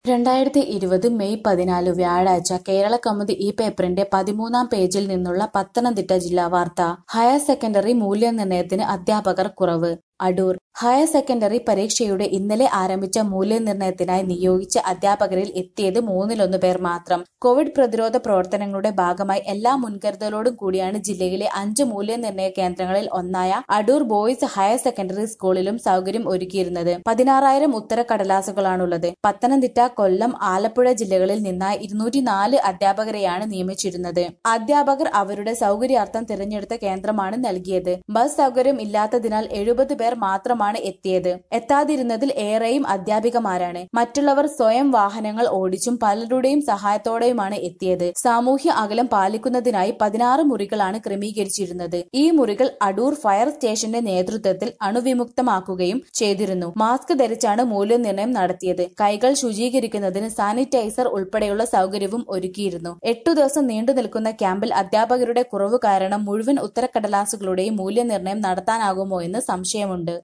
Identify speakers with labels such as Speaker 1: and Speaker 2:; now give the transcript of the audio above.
Speaker 1: രണ്ടായിരത്തി ഇരുപത് മെയ് പതിനാല് വ്യാഴാഴ്ച കേരളകൗമുദി ഈ പേപ്പറിന്റെ പതിമൂന്നാം പേജിൽ നിന്നുള്ള പത്തനംതിട്ട ജില്ലാ വാർത്ത ഹയർ സെക്കൻഡറി മൂല്യനിർണ്ണയത്തിന് അധ്യാപകർ കുറവ് അടൂർ ഹയർ സെക്കൻഡറി പരീക്ഷയുടെ ഇന്നലെ ആരംഭിച്ച മൂല്യനിർണ്ണയത്തിനായി നിയോഗിച്ച അധ്യാപകരിൽ എത്തിയത് മൂന്നിലൊന്ന് പേർ മാത്രം കോവിഡ് പ്രതിരോധ പ്രവർത്തനങ്ങളുടെ ഭാഗമായി എല്ലാ മുൻകരുതലോടും കൂടിയാണ് ജില്ലയിലെ അഞ്ച് മൂല്യനിർണ്ണയ കേന്ദ്രങ്ങളിൽ ഒന്നായ അടൂർ ബോയ്സ് ഹയർ സെക്കൻഡറി സ്കൂളിലും സൗകര്യം ഒരുക്കിയിരുന്നത് പതിനാറായിരം ഉത്തരക്കടലാസുകളാണുള്ളത് പത്തനംതിട്ട കൊല്ലം ആലപ്പുഴ ജില്ലകളിൽ നിന്നായി ഇരുന്നൂറ്റി നാല് അധ്യാപകരെയാണ് നിയമിച്ചിരുന്നത് അധ്യാപകർ അവരുടെ സൗകര്യാർത്ഥം തിരഞ്ഞെടുത്ത കേന്ദ്രമാണ് നൽകിയത് ബസ് സൗകര്യം ഇല്ലാത്തതിനാൽ എഴുപത് പേർ മാത്രമാണ് എത്തിയത് എത്താതിരുന്നതിൽ ഏറെയും അധ്യാപികമാരാണ് മറ്റുള്ളവർ സ്വയം വാഹനങ്ങൾ ഓടിച്ചും പലരുടെയും സഹായത്തോടെയുമാണ് എത്തിയത് സാമൂഹ്യ അകലം പാലിക്കുന്നതിനായി പതിനാറ് മുറികളാണ് ക്രമീകരിച്ചിരുന്നത് ഈ മുറികൾ അടൂർ ഫയർ സ്റ്റേഷന്റെ നേതൃത്വത്തിൽ അണുവിമുക്തമാക്കുകയും ചെയ്തിരുന്നു മാസ്ക് ധരിച്ചാണ് മൂല്യനിർണ്ണയം നടത്തിയത് കൈകൾ ശുചീകരിക്കുന്നതിന് സാനിറ്റൈസർ ഉൾപ്പെടെയുള്ള സൗകര്യവും ഒരുക്കിയിരുന്നു എട്ടു ദിവസം നീണ്ടു നിൽക്കുന്ന ക്യാമ്പിൽ അധ്യാപകരുടെ കുറവ് കാരണം മുഴുവൻ ഉത്തരക്കടലാസുകളുടെയും മൂല്യനിർണ്ണയം നടത്താനാകുമോ എന്ന് സംശയമുണ്ട്